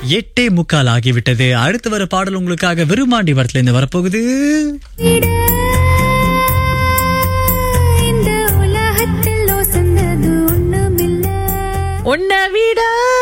எட்டே முக்கால் ஆகிவிட்டது அடுத்து வர பாடல் உங்களுக்காக விருமாண்டி வரத்துல இருந்து வரப்போகுது விட இந்த உலகத்தில் ஒசந்தது ஒண்ணுமில்ல உன்னை விட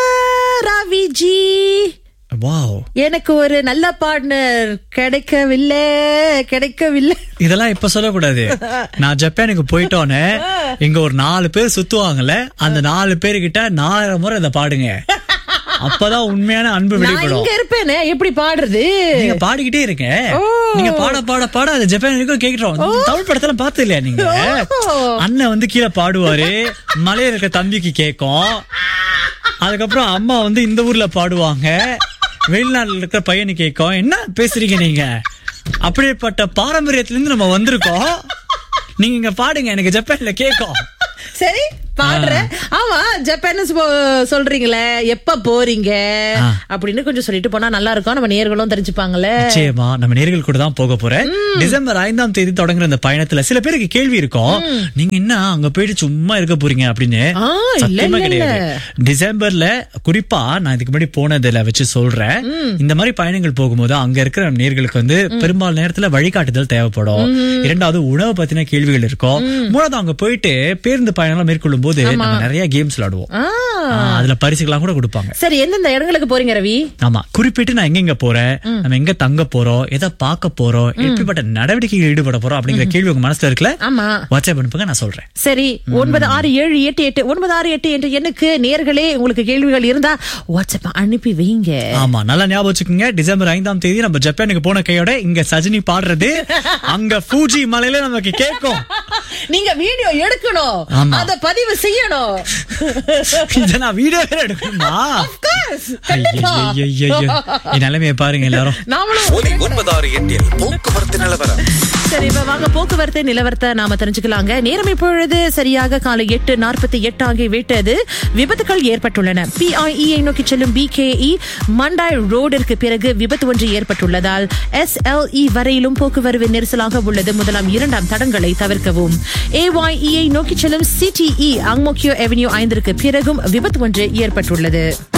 ரவிஜி வாவ் எனக்கு ஒரு நல்ல பார்ட்னர் கிடைக்கவில்லை கிடைக்கவில்லை இதெல்லாம் இப்ப சொல்லக்கூடாது நான் ஜப்பானுக்கு போயிட்டோன்னே இங்க ஒரு நாலு பேர் சுத்துவாங்கல்ல அந்த நாலு பேருக்கிட்ட நாலு முறை இதை பாடுங்க அப்பதான் உண்மையான அன்பு நான் வெளிப்படும் இங்க இருப்பேனே எப்படி பாடுறது நீங்க பாடிக்கிட்டே இருங்க ஓ. நீங்க பாட பாட பாட அது ஜப்பான் வரைக்கும் கேக்குறோம் தமிழ் படத்துல பார்த்து இல்லையா நீங்க அண்ணன் வந்து கீழே பாடுவாரு மலையில இருக்க தம்பிக்கு கேக்கும் அதுக்கப்புறம் அம்மா வந்து இந்த ஊர்ல பாடுவாங்க வெளிநாட்டுல இருக்கிற பையனு கேக்கும் என்ன பேசுறீங்க நீங்க அப்படிப்பட்ட பாரம்பரியத்துல இருந்து நம்ம வந்திருக்கோம் நீங்க இங்க பாடுங்க எனக்கு ஜப்பான்ல கேக்கும் சரி பாடுறேன் ஆமா ஜப்பான் சொல்றீங்களே எப்ப போறீங்க ஆ. அப்படின்னு கொஞ்சம் சொல்லிட்டு போனா நல்லா இருக்கும் நம்ம நேர்களும் தெரிஞ்சுப்பாங்கல்ல நிச்சயமா நம்ம நேர்கள் கூட தான் போக போறேன் டிசம்பர் ஐந்தாம் தேதி தொடங்குற இந்த பயணத்துல சில பேருக்கு கேள்வி இருக்கும் நீங்க என்ன அங்க போயிட்டு சும்மா இருக்க போறீங்க அப்படின்னு ஆ, இல்ல, சத்தியமா இல்ல, கிடையாது டிசம்பர்ல குறிப்பா நான் இதுக்கு முன்னாடி போனதுல வச்சு சொல்றேன் இந்த மாதிரி பயணங்கள் போகும்போது அங்க இருக்கிற நேர்களுக்கு வந்து பெரும்பாலும் நேரத்துல வழிகாட்டுதல் தேவைப்படும் இரண்டாவது உணவு பத்தின கேள்விகள் இருக்கும் மூணாவது அங்க போயிட்டு பேருந்து பயணம் மேற்கொள்ளும் போது நம்ம நிறைய கேம்ஸ் விளையாடுவோம் ஆ. ஆ, அதுல பரிசுகள்லாம் கூட கொடுப்பாங்க சரி எந்தெந்த இடங்களுக்கு போறீங்க ரவி ஆமா குறிப்பிட்டு நான் எங்க எங்க போறேன் நம்ம எங்க தங்க போறோம் எதை பார்க்க போறோம் எப்படிப்பட்ட நடவடிக்கைகள் ஈடுபட போறோம் அப்படிங்கிற கேள்வி உங்க மனசுல இருக்குல்ல ஆமா வாட்ஸ்அப் அனுப்புங்க நான் சொல்றேன் சரி ஒன்பது ஆறு ஏழு எட்டு எட்டு ஒன்பது ஆறு எட்டு என்ற எண்ணுக்கு நேர்களே உங்களுக்கு கேள்விகள் இருந்தா வாட்ஸ்அப் அனுப்பி வைங்க ஆமா நல்லா ஞாபகம் வச்சுக்கோங்க டிசம்பர் ஐந்தாம் தேதி நம்ம ஜப்பானுக்கு போன கையோட இங்க சஜினி பாடுறது அங்க ஃபூஜி மலையில நமக்கு கேட்கும் நீங்க வீடியோ எடுக்கணும் ஆமா. அத பதிவு செய்யணும் இத நான் வீடியோ வேற எடுக்கணுமா course, கண்டிப்பா. ஐயையையையோ. என் நிலைமையை பாருங்க எல்லாரும் நாமளும் ஒலி ஒன்பதாறு எட்டில் போக்குவரத்து நிலவரம் சரி இப்ப வாங்க போக்குவரத்து நிலவரத்தை நாம தெரிஞ்சுக்கலாங்க நேரம் இப்பொழுது சரியாக காலை எட்டு நாற்பத்தி எட்டு ஆகி விட்டது விபத்துகள் ஏற்பட்டுள்ளன பிஐஇ நோக்கி செல்லும் பிகேஇ மண்டாய் ரோடிற்கு பிறகு விபத்து ஒன்று ஏற்பட்டுள்ளதால் எஸ்எல்இ வரையிலும் போக்குவரவு நெரிசலாக உள்ளது முதலாம் இரண்டாம் தடங்களை தவிர்க்கவும் ஏஒய்இஐ நோக்கி செல்லும் சிடிஇ அங்மோக்கியோ அவென்யூ ஐந்திற்கு பிறகும் விபத்து ஒன்று ஏற்பட்டுள்ளது